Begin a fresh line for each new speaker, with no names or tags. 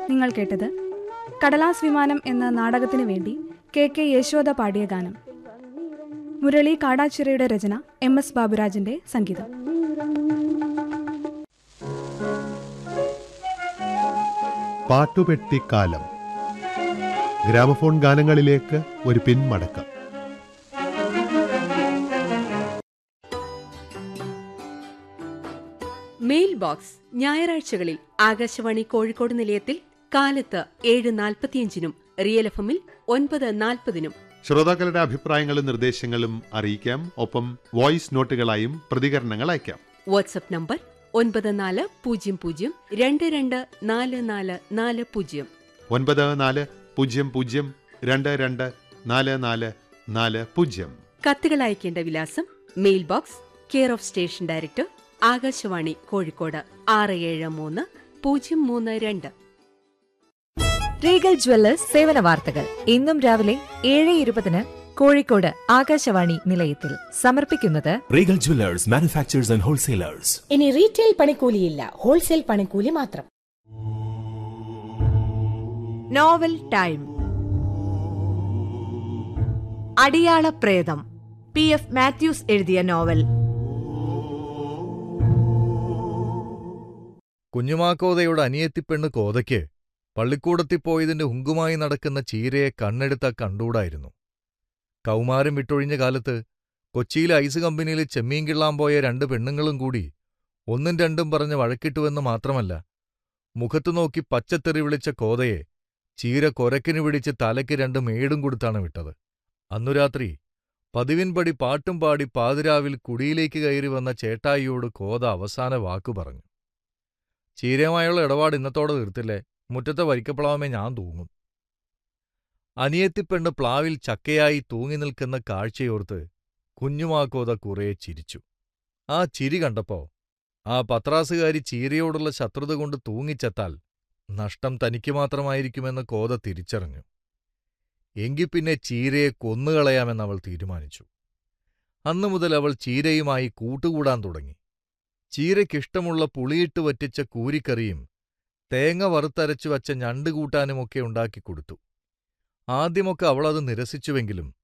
നിങ്ങൾ കേട്ടത് കടലാസ് വിമാനം എന്ന നാടകത്തിനു വേണ്ടി കെ കെ യശോദ പാടിയ ഗാനം മുരളി കാടാച്ചിറയുടെ രചന എം എസ് ബാബുരാജിന്റെ സംഗീതം
പാട്ടുപെട്ടിക്കാലം ഗ്രാമഫോൺ ഗാനങ്ങളിലേക്ക് ഒരു പിന്മടക്കം
മെയിൽ ബോക്സ് ഞായറാഴ്ചകളിൽ ആകാശവാണി കോഴിക്കോട് നിലയത്തിൽ കാലത്ത് ഏഴ് നാൽപ്പത്തിയഞ്ചിനും റിയൽ എഫ് എമ്മിൽ ഒൻപത് നാൽപ്പതിനും
ശ്രോതാക്കളുടെ അഭിപ്രായങ്ങളും നിർദ്ദേശങ്ങളും അറിയിക്കാം ഒപ്പം വോയിസ് നോട്ടുകളായും പ്രതികരണങ്ങൾ അയക്കാം
വാട്സപ്പ് നമ്പർ ഒൻപത് നാല് പൂജ്യം പൂജ്യം രണ്ട് രണ്ട് നാല് നാല് നാല് പൂജ്യം
ഒൻപത് നാല് പൂജ്യം പൂജ്യം രണ്ട് രണ്ട് നാല് നാല് നാല് പൂജ്യം
കത്തുകൾ അയക്കേണ്ട വിലാസം mail box care of station director Akashvani Kozhikode ആറ് ഏഴ് മൂന്ന് പൂജ്യം മൂന്ന് രണ്ട്
റീഗൽ ജ്വല്ലേഴ്സ് സേവന വാർത്തകൾ ഇന്നും രാവിലെ ഏഴ് ഇരുപതിന് കോഴിക്കോട് ആകാശവാണി നിലയത്തിൽ സമർപ്പിക്കുന്നത്
Regal Jewelers, manufacturers and wholesalers.
ഇനി റീറ്റെയിൽ പണിക്കൂലിയില്ല ഹോൾസെയിൽ പണിക്കൂലി മാത്രം
നോവൽ ടൈം അടിയാള പ്രേതം പി എഫ് മാത്യൂസ് എഴുതിയ നോവൽ
കുഞ്ഞുമാക്കോതയുടെ അനിയത്തിപ്പെണ്ണ് കോതയ്ക്ക് പള്ളിക്കൂടത്തിൽ പോയതിന്റെ ഹുങ്കുമായി നടക്കുന്ന ചീരയെ കണ്ണെടുത്ത കണ്ടൂടായിരുന്നു കൗമാരം വിട്ടൊഴിഞ്ഞ കാലത്ത് കൊച്ചിയിലെ ഐസ് കമ്പനിയിൽ ചെമ്മീൻ കിള്ളാൻ പോയ രണ്ട് പെണ്ണുങ്ങളും കൂടി ഒന്നും രണ്ടും പറഞ്ഞ് വഴക്കിട്ടുവെന്ന് മാത്രമല്ല മുഖത്തു നോക്കി പച്ചത്തെറി വിളിച്ച കോതയെ ചീര കൊരക്കിന് പിടിച്ച് തലയ്ക്ക് രണ്ട് മേടും കൊടുത്താണ് വിട്ടത് അന്നു രാത്രി പതിവിൻപടി പാട്ടും പാടി പാതിരാവിൽ കുടിയിലേക്ക് കയറി വന്ന ചേട്ടായിയോട് കോത അവസാന വാക്കു പറഞ്ഞു ചീരയുമായുള്ള ഇടപാട് ഇന്നത്തോടെ തീർത്തില്ലേ മുറ്റത്തെ വരിക്കപ്പളാമേ ഞാൻ തൂങ്ങും അനിയത്തിപ്പെണ്ണ് പ്ലാവിൽ ചക്കയായി തൂങ്ങി നിൽക്കുന്ന കാഴ്ചയോർത്ത് കുഞ്ഞുമാക്കോത കുറേ ചിരിച്ചു ആ ചിരി കണ്ടപ്പോ ആ പത്രാസുകാരി ചീരയോടുള്ള ശത്രുത കൊണ്ട് തൂങ്ങിച്ചെത്താൽ നഷ്ടം തനിക്ക് മാത്രമായിരിക്കുമെന്ന് കോത തിരിച്ചറിഞ്ഞു എങ്കിൽ പിന്നെ ചീരയെ കൊന്നുകളയാമെന്നവൾ തീരുമാനിച്ചു അന്നു മുതൽ അവൾ ചീരയുമായി കൂട്ടുകൂടാൻ തുടങ്ങി ചീരയ്ക്കിഷ്ടമുള്ള പുളിയിട്ട് വറ്റിച്ച കൂരിക്കറിയും തേങ്ങ വറുത്തരച്ചു വച്ച ഞണ്ട് കൂട്ടാനുമൊക്കെ ഉണ്ടാക്കിക്കൊടുത്തു ആദ്യമൊക്കെ അവളത് നിരസിച്ചുവെങ്കിലും